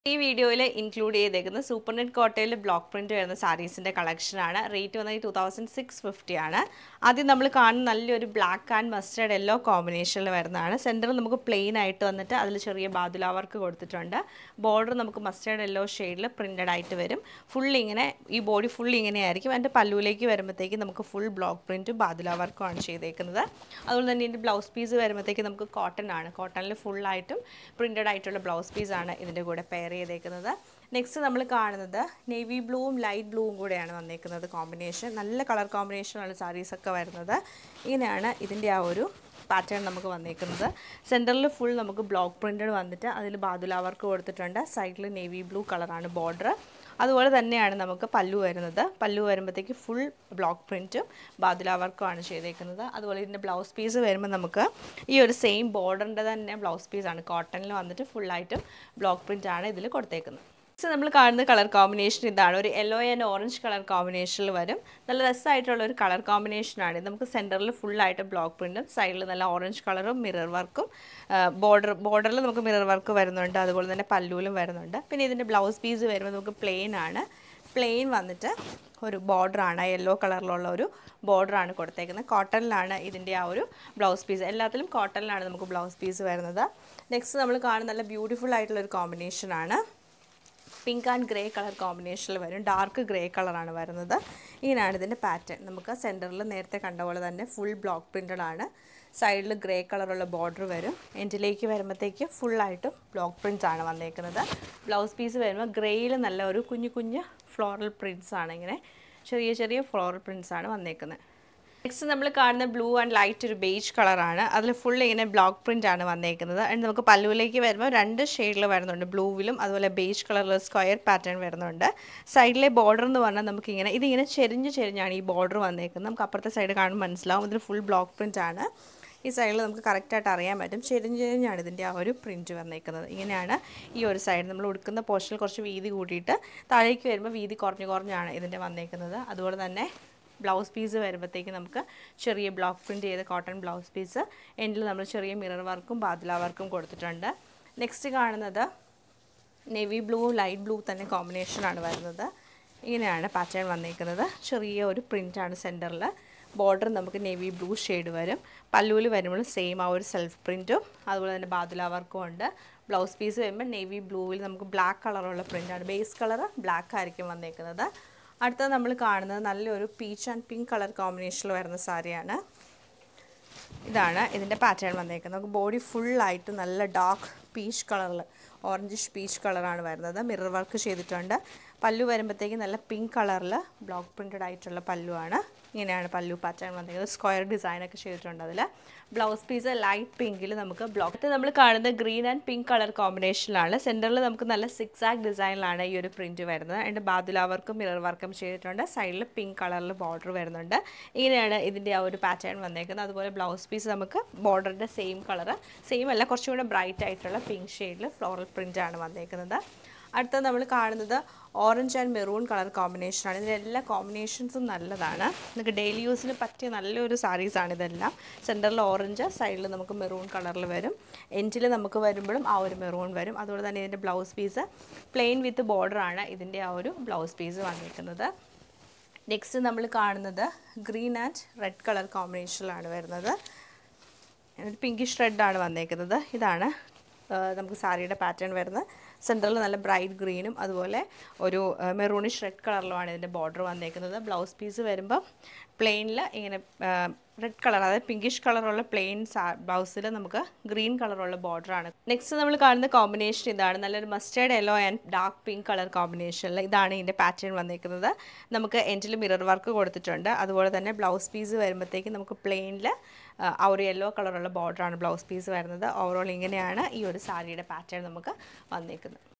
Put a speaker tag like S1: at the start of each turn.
S1: ഈ വീഡിയോയിൽ ഇൻക്ലൂഡ് ചെയ്തേക്കുന്നത് സൂപ്പർ നെറ്റ് കോട്ടയിൽ ബ്ലോക്ക് പ്രിന്റ് വരുന്ന സാരീസിൻ്റെ കളക്ഷനാണ് റേറ്റ് വന്നത് ടു തൗസൻഡ് സിക്സ് ഫിഫ്റ്റി ആണ് ആദ്യം നമ്മൾ കാണുന്ന നല്ലൊരു ബ്ലാക്ക് ആൻഡ് മസ്റ്റേർഡ് യെല്ലോ കോമ്പിനേഷനിൽ വരുന്നതാണ് സെൻറ്ററിൽ നമുക്ക് പ്ലെയിൻ ആയിട്ട് വന്നിട്ട് അതിൽ ചെറിയ ബാദുല വർക്ക് കൊടുത്തിട്ടുണ്ട് ബോർഡർ നമുക്ക് മസ്റ്റേർഡ് യെല്ലോ ഷെയ്ഡിൽ പ്രിൻറ്റഡ് ആയിട്ട് വരും ഫുൾ ഇങ്ങനെ ഈ ബോഡി ഫുൾ ഇങ്ങനെ ആയിരിക്കും അതിൻ്റെ പല്ലുവിലേക്ക് വരുമ്പോഴത്തേക്ക് നമുക്ക് ഫുൾ ബ്ലോക്ക് പ്രിൻറ്റും ബാദുല വർക്കും ആണ് ചെയ്തേക്കുന്നത് അതുപോലെ തന്നെ ഇതിൻ്റെ ബ്ലൗസ് പീസ് വരുമ്പോഴത്തേക്ക് നമുക്ക് കോട്ടൺ ആണ് കോട്ടണിൽ ഫുള്ളായിട്ടും പ്രിൻറ്റഡ് ആയിട്ടുള്ള ബ്ലൗസ് പീസാണ് ഇതിൻ്റെ കൂടെ പെയർ ചെയ്തേക്കുന്നത് നെക്സ്റ്റ് നമ്മൾ കാണുന്നത് നേവി ബ്ലൂവും ലൈറ്റ് ബ്ലൂവും കൂടെയാണ് വന്നേക്കുന്നത് കോമ്പിനേഷൻ നല്ല കളർ കോമ്പിനേഷനാണ് സാരീസൊക്കെ വരുന്നത് ഇങ്ങനെയാണ് ഇതിൻ്റെ ആ ഒരു പാറ്റേൺ നമുക്ക് വന്നേക്കുന്നത് സെൻറ്ററിൽ ഫുൾ നമുക്ക് ബ്ലോക്ക് പ്രിൻറ്റഡ് വന്നിട്ട് അതിൽ ബാദുല വർക്ക് കൊടുത്തിട്ടുണ്ട് സൈഡിൽ നേവി ബ്ലൂ കളറാണ് ബോർഡർ അതുപോലെ തന്നെയാണ് നമുക്ക് പല്ലു വരുന്നത് പല്ലു വരുമ്പോഴത്തേക്ക് ഫുൾ ബ്ലോക്ക് പ്രിൻറ്റും ബാദുല വർക്കുമാണ് ചെയ്തേക്കുന്നത് അതുപോലെ ഇതിൻ്റെ ബ്ലൗസ് പീസ് വരുമ്പോൾ നമുക്ക് ഈ ഒരു സെയിം ബോർഡറിൻ്റെ തന്നെ ബ്ലൗസ് പീസാണ് കോട്ടണിൽ വന്നിട്ട് ഫുള്ളായിട്ടും ബ്ലോക്ക് പ്രിൻ്റാണ് ഇതിൽ കൊടുത്തേക്കുന്നത് നെക്സ്റ്റ് നമ്മൾ കാണുന്ന കളർ കോമ്പിനേഷൻ ഇതാണ് ഒരു യെല്ലോ ആൻഡ് ഓറഞ്ച് കളർ കോമ്പിനേഷനിൽ വരും നല്ല രസമായിട്ടുള്ള ഒരു കളർ കോമ്പിനേഷനാണ് ഇത് നമുക്ക് സെൻറ്ററിൽ ഫുള്ളായിട്ട് ബ്ലോക്ക് പ്രിൻറ്റും സൈഡിൽ നല്ല ഓറഞ്ച് കളറും മിറർ വർക്കും ബോർഡർ ബോർഡറിൽ നമുക്ക് മിറർ വർക്ക് വരുന്നുണ്ട് അതുപോലെ തന്നെ പല്ലൂലും വരുന്നുണ്ട് പിന്നെ ഇതിൻ്റെ ബ്ലൗസ് പീസ് വരുമ്പോൾ നമുക്ക് പ്ലെയിൻ ആണ് പ്ലെയിൻ വന്നിട്ട് ഒരു ബോർഡറാണ് യെല്ലോ കളറിലുള്ള ഒരു ബോർഡറാണ് കൊടുത്തേക്കുന്നത് കോട്ടണിലാണ് ഇതിൻ്റെ ആ ഒരു ബ്ലൗസ് പീസ് എല്ലാത്തിലും കോട്ടണിലാണ് നമുക്ക് ബ്ലൗസ് പീസ് വരുന്നത് നെക്സ്റ്റ് നമ്മൾ കാണുന്ന നല്ല ബ്യൂട്ടിഫുൾ ആയിട്ടുള്ള ഒരു കോമ്പിനേഷനാണ് പിങ്ക് ആൻഡ് ഗ്രേ കളർ കോമ്പിനേഷനിൽ വരും ഡാർക്ക് ഗ്രേ കളറാണ് വരുന്നത് ഇങ്ങനെയാണ് ഇതിൻ്റെ പാറ്റേൺ നമുക്ക് സെൻറ്ററിൽ നേരത്തെ കണ്ട പോലെ തന്നെ ഫുൾ ബ്ലോക്ക് പ്രിൻറ്റഡ് ആണ് സൈഡിൽ ഗ്രേ കളറുള്ള ബോർഡർ വരും എൻഡിലേക്ക് വരുമ്പോഴത്തേക്ക് ഫുള്ളായിട്ടും ബ്ലോക്ക് പ്രിൻറ്റ്സ് ആണ് വന്നേക്കുന്നത് ബ്ലൗസ് പീസ് വരുമ്പോൾ ഗ്രേയിൽ നല്ല ഒരു കുഞ്ഞു കുഞ്ഞു ഫ്ലോറൽ പ്രിൻറ്റ്സ് ആണ് ഇങ്ങനെ ചെറിയ ചെറിയ ഫ്ലോറൽ പ്രിൻറ്റ്സ് ആണ് വന്നേക്കുന്നത് നെക്സ്റ്റ് നമ്മൾ കാണുന്ന ബ്ലൂ ആൻഡ് ലൈറ്റ് ഒരു ബേജ് കളറാണ് അതിൽ ഫുൾ ഇങ്ങനെ ബ്ലോക്ക് പ്രിൻ്റ് ആണ് വന്നേക്കുന്നത് അതിന് നമുക്ക് പല്ലുവിലേക്ക് വരുമ്പോൾ രണ്ട് ഷെയ്ഡിൽ വരുന്നുണ്ട് ബ്ലൂവിലും അതുപോലെ ബേജ് കളറിൽ സ്ക്വയർ പാറ്റേൺ വരുന്നുണ്ട് സൈഡിലെ ബോർഡർ എന്ന് പറഞ്ഞാൽ നമുക്കിങ്ങനെ ഇതിങ്ങനെ ചെരിഞ്ഞ് ചെരിഞ്ഞാണ് ഈ ബോർഡർ വന്നേക്കുന്നത് നമുക്ക് അപ്പുറത്തെ സൈഡ് കാണുമ്പോൾ മനസ്സിലാവും ഇതിൽ ഫുൾ ബ്ലോക്ക് പ്രിൻ്റ് ആണ് ഈ സൈഡിൽ നമുക്ക് കറക്റ്റായിട്ട് അറിയാൻ പറ്റും ചെരിഞ്ഞ് ചെരിഞ്ഞാണ് ഇതിൻ്റെ ആ ഒരു പ്രിൻറ്റ് വന്നേക്കുന്നത് ഇങ്ങനെയാണ് ഈ ഒരു സൈഡ് നമ്മൾ ഉടുക്കുന്ന പോർഷനിൽ കുറച്ച് വീതി കൂട്ടിയിട്ട് താഴേക്ക് വരുമ്പോൾ വീതി കുറഞ്ഞ് കുറഞ്ഞാണ് ഇതിൻ്റെ വന്നേക്കുന്നത് അതുപോലെ തന്നെ ബ്ലൗസ് പീസ് വരുമ്പോഴത്തേക്ക് നമുക്ക് ചെറിയ ബ്ലോക്ക് പ്രിൻറ്റ് ചെയ്ത കോട്ടൺ ബ്ലൗസ് പീസ് എൻഡിൽ നമ്മൾ ചെറിയ മിറർ വർക്കും ബാദുല വർക്കും കൊടുത്തിട്ടുണ്ട് നെക്സ്റ്റ് കാണുന്നത് നേവി ബ്ലൂ ലൈറ്റ് ബ്ലൂ തന്നെ കോമ്പിനേഷനാണ് വരുന്നത് ഇങ്ങനെയാണ് പാറ്റേൺ വന്നേക്കുന്നത് ചെറിയ ഒരു പ്രിൻ്റാണ് സെൻറ്ററിൽ ബോർഡർ നമുക്ക് നേവി ബ്ലൂ ഷെയ്ഡ് വരും പല്ലൂല് വരുമ്പോൾ സെയിം ആ ഒരു സെൽഫ് പ്രിൻറ്റും അതുപോലെ തന്നെ ബാദുല വർക്കും ഉണ്ട് ബ്ലൗസ് പീസ് വരുമ്പോൾ നേവി ബ്ലൂവിൽ നമുക്ക് ബ്ലാക്ക് കളറുള്ള പ്രിൻ്റാണ് ബേസ് കളർ ബ്ലാക്ക് ആയിരിക്കും വന്നേക്കുന്നത് അടുത്തത് നമ്മൾ കാണുന്നത് നല്ലൊരു പീച്ച് ആൻഡ് പിങ്ക് കളർ കോമ്പിനേഷനിൽ വരുന്ന സാരിയാണ് ഇതാണ് ഇതിൻ്റെ പാറ്റേൺ വന്നേക്കുന്നത് നമുക്ക് ബോഡി ഫുള്ളായിട്ട് നല്ല ഡാർക്ക് പീച്ച് കളറിൽ ഓറഞ്ചിഷ് പീച്ച് കളറാണ് വരുന്നത് മിറർ വർക്ക് ചെയ്തിട്ടുണ്ട് പല്ലു വരുമ്പോഴത്തേക്ക് നല്ല പിങ്ക് കളറിൽ ബ്ലോക്ക് പ്രിൻറ്റഡ് ആയിട്ടുള്ള പല്ലുവാണ് ഇങ്ങനെയാണ് പല്ലു പാറ്റേൺ വന്നിരിക്കുന്നത് സ്ക്വയർ ഡിസൈനൊക്കെ ചെയ്തിട്ടുണ്ട് അതിൽ ബ്ലൗസ് പീസ് ലൈറ്റ് പിങ്കിൽ നമുക്ക് ബ്ലോക്ക് നമ്മൾ കാണുന്നത് ഗ്രീൻ ആൻഡ് പിങ്ക് കളർ കോമ്പിനേഷനിലാണ് സെൻറ്ററിൽ നമുക്ക് നല്ല സിക്സ് ആക്ക് ഡിസൈനിലാണ് ഈ ഒരു പ്രിൻറ്റ് വരുന്നത് അതിൻ്റെ ബാദുല വർക്കും മിറർ വർക്കും ചെയ്തിട്ടുണ്ട് സൈഡിൽ പിങ്ക് കളറിൽ ബോർഡർ വരുന്നുണ്ട് ഇങ്ങനെയാണ് ഇതിൻ്റെ ആ ഒരു പാറ്റേൺ വന്നേക്കുന്നത് അതുപോലെ ബ്ലൗസ് പീസ് നമുക്ക് ബോർഡറിൻ്റെ സെയിം കളർ സെയിം അല്ല കുറച്ചും കൂടെ ബ്രൈറ്റ് ആയിട്ടുള്ള പിങ്ക് ഷെയ്ഡിൽ ഫ്ലോറൽ പ്രിൻ്റാണ് വന്നേക്കുന്നത് അടുത്തത് നമ്മൾ കാണുന്നത് ഓറഞ്ച് ആൻഡ് മെറൂൺ കളർ കോമ്പിനേഷനാണ് ഇതിൻ്റെ എല്ലാ കോമ്പിനേഷൻസും നല്ലതാണ് നമുക്ക് ഡെയിലി യൂസിന് പറ്റിയ നല്ലൊരു സാരീസാണ് ഇതെല്ലാം സെൻറ്ററിൽ ഓറഞ്ച് സൈഡിൽ നമുക്ക് മെറൂൺ കളറിൽ വരും എൻഡിൽ നമുക്ക് വരുമ്പോഴും ആ ഒരു മെറൂൺ വരും അതുപോലെ തന്നെ ഇതിൻ്റെ ബ്ലൗസ് പീസ് പ്ലെയിൻ വിത്ത് ബോർഡറാണ് ഇതിൻ്റെ ആ ഒരു ബ്ലൗസ് പീസ് വന്നിരിക്കുന്നത് നെക്സ്റ്റ് നമ്മൾ കാണുന്നത് ഗ്രീൻ ആൻഡ് റെഡ് കളർ കോമ്പിനേഷനിലാണ് വരുന്നത് പിങ്കിഷ് റെഡാണ് വന്നേക്കുന്നത് ഇതാണ് നമുക്ക് സാരിയുടെ പാറ്റേൺ വരുന്നത് സെൻറ്ററിൽ നല്ല ബ്രൈറ്റ് ഗ്രീനും അതുപോലെ ഒരു മെറൂണിഷ് റെഡ് കളറിലുമാണ് ഇതിൻ്റെ ബോർഡർ വന്നേക്കുന്നത് ബ്ലൗസ് പീസ് വരുമ്പോൾ പ്ലെയിനിൽ ഇങ്ങനെ റെഡ് കളർ അതായത് പിങ്കിഷ് കളറുള്ള പ്ലെയിൻ ബ്ലൗസിൽ നമുക്ക് ഗ്രീൻ കളറുള്ള ബോർഡറാണ് നെക്സ്റ്റ് നമ്മൾ കാണുന്ന കോമ്പിനേഷൻ ഇതാണ് നല്ലൊരു mustard yellow and dark pink colour കോമ്പിനേഷനിൽ ഇതാണ് ഇതിൻ്റെ പാറ്റേൺ വന്നേക്കുന്നത് നമുക്ക് എൻഡിൽ മിറർ വർക്ക് കൊടുത്തിട്ടുണ്ട് അതുപോലെ തന്നെ ബ്ലൗസ് പീസ് വരുമ്പോഴത്തേക്ക് നമുക്ക് പ്ലെയിനിൽ ആ ഒരു യെല്ലോ കളറുള്ള ബോർഡറാണ് ബ്ലൗസ് പീസ് വരുന്നത് ഓവറോൾ ഇങ്ങനെയാണ് ഈ ഒരു സാരിയുടെ പാറ്റേൺ നമുക്ക് വന്നേക്കുന്നത്